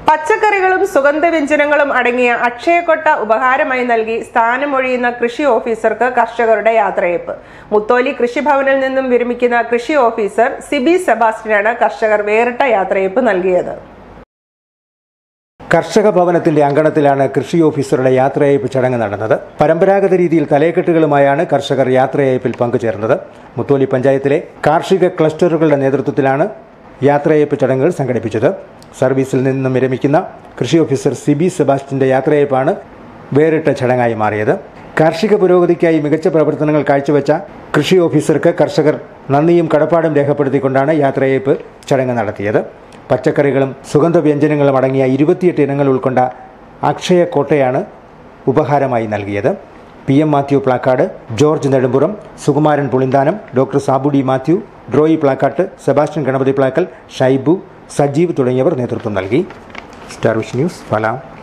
പച്ചക്കറികളും സുഗന്ധവ്യഞ്ജനങ്ങളും അടങ്ങിയ അക്ഷയക്കൊട്ട ഉപഹാരമായി നൽകി സ്ഥാനമൊഴിയുന്ന കൃഷി ഓഫീസർക്ക് കർഷകരുടെ യാത്രയപ്പ് മുത്തോലി കൃഷിഭവനിൽ നിന്നും വിരമിക്കുന്ന കൃഷി ഓഫീസർ സിബി സെബാസ്റ്റ്യനാണ് കർഷകർ വേറിട്ട യാത്രയപ്പ് നൽകിയത് കർഷക ഭവനത്തിന്റെ അങ്കണത്തിലാണ് കൃഷി ഓഫീസറുടെ യാത്രയയപ്പ് ചടങ്ങ് നടന്നത് പരമ്പരാഗത രീതിയിൽ തലയെക്കെട്ടുകളുമായാണ് കർഷകർ യാത്രയയപ്പിൽ പങ്കുചേർന്നത് മുത്തോലി പഞ്ചായത്തിലെ കാർഷിക ക്ലസ്റ്ററുകളുടെ നേതൃത്വത്തിലാണ് യാത്രയയപ്പ് ചടങ്ങുകൾ സംഘടിപ്പിച്ചത് സർവീസിൽ നിന്നും വിരമിക്കുന്ന കൃഷി ഓഫീസർ സിബി സെബാസ്റ്റിന്റെ യാത്രയയപ്പാണ് വേറിട്ട ചടങ്ങായി മാറിയത് കാർഷിക പുരോഗതിക്കായി മികച്ച പ്രവർത്തനങ്ങൾ കാഴ്ചവെച്ച കൃഷി ഓഫീസർക്ക് കർഷകർ നന്ദിയും കടപ്പാടും രേഖപ്പെടുത്തിക്കൊണ്ടാണ് യാത്രയയപ്പ് ചടങ്ങ് നടത്തിയത് പച്ചക്കറികളും സുഗന്ധവ്യഞ്ജനങ്ങളും അടങ്ങിയ ഇരുപത്തിയെട്ട് ഇനങ്ങൾ ഉൾക്കൊണ്ട അക്ഷയ കോട്ടയാണ് ഉപഹാരമായി നൽകിയത് P M Mathew Plakkad George Nedumpuram Sukumaran Pulinthanam doctor സാബുഡി മാത്യു ഡ്രോയി പ്ലാക്കാട്ട് സെബാസ്റ്റ്യൻ ഗണപതി പ്ലാക്കൽ ഷൈബു സജീവ് തുടങ്ങിയവർ നേതൃത്വം നൽകി സ്റ്റാർ വിഷ് ന്യൂസ് ഫലാം